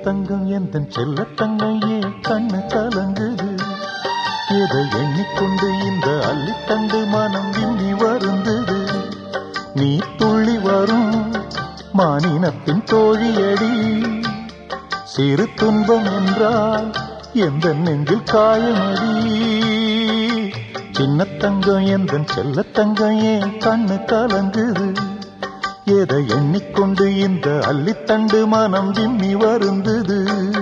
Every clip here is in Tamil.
தங்கம் எந்த செல்ல தங்கம் ஏன் கண்ணு கலங்குது எதை எண்ணிக்கொண்டு இந்த அள்ளித்தண்டு மனம் விம்மி வருந்தது நீ துள்ளி வரும் மானினத்தின் தோழியடி சிறு துன்பம் என்றால் எந்த நெஞ்சில் காயமடி சின்ன தங்கம் எந்த செல்ல தங்கம் ஏன் கண்ணு கலங்குது எதை எண்ணிக்கொண்டு இந்த அள்ளித்தண்டு மனம் விம்மி வருந்தது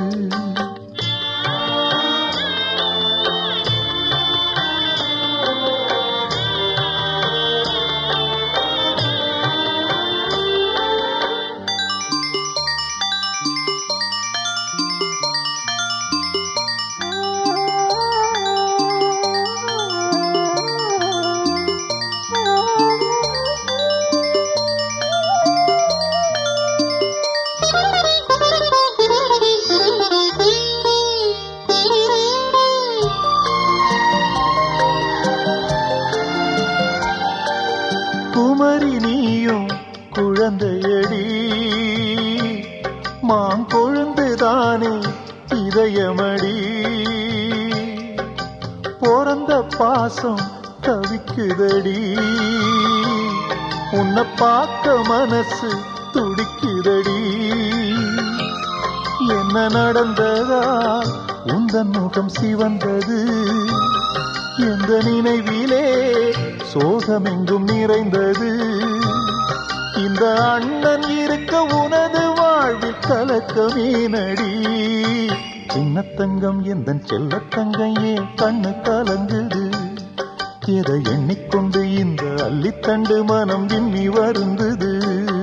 குமரி நீயும் குழந்தையடி மாங்கொழுந்துதானே இதயமடி பிறந்த பாசம் தவிக்குதடி உன்னை பார்க்க மனசு துடிக்குதடி என்ன நடந்ததா உந்தன் முகம் சிவந்தது எந்த நினைவிலே சோகமெங்கும் நிறைந்தது இந்த அண்ணன் இருக்க உனது வாழ்வில் கலக்கமே நடி சின்னத்தங்கம் எந்த செல்லத்தங்கம் ஏன் கண்ணு கலங்குது எதை எண்ணிக்கொண்டு இந்த அள்ளித்தண்டு மனம் விம்மி வருந்தது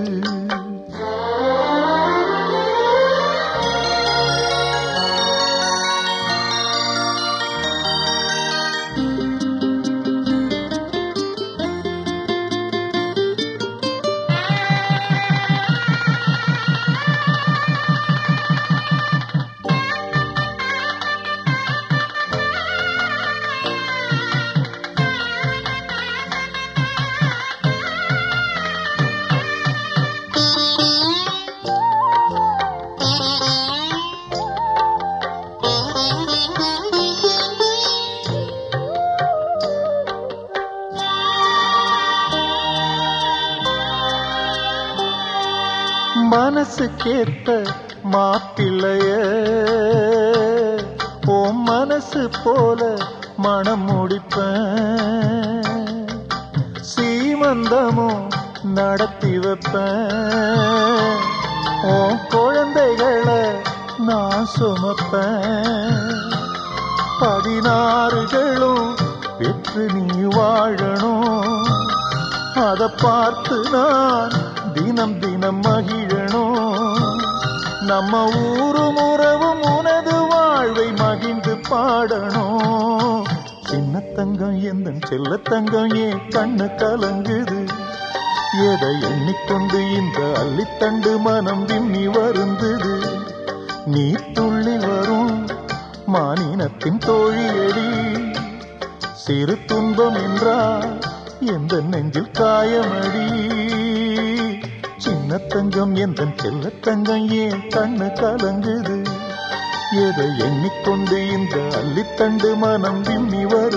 மனசு கேட்ட மாப்பிள்ளைய ஓம் மனசு போல மனம் முடிப்பேன் சீமந்தமும் நடத்தி வைப்பேன் உன் குழந்தைகளை நான் சுமப்பேன் பதினாறுகளும் பெற்று நீ வாழணும் அதை பார்த்து நான் தினம் தினம் மகிழணும் நம்ம ஊரும் உறவும் உனது வாழ்வை மகிழ்ந்து பாடணும் சின்ன தங்கம் எந்த செல்ல தங்கம் ஏன் கண்ணு கலங்குது எதை எண்ணிக்கொண்டு இந்த அள்ளித்தண்டு மனம் விம்மி வருந்தது நீ துள்ளி வரும் மானினத்தின் தோழியடி சிறு துன்பம் என்றால் எந்த நெஞ்சில் காயமடி சின்ன தங்கம் எந்த செல்ல தங்கம் ஏன் கண்ணு கலங்குது எதை எண்ணிக்கொண்டு இந்த அள்ளித்தண்டு மனம் விம்மி வரும்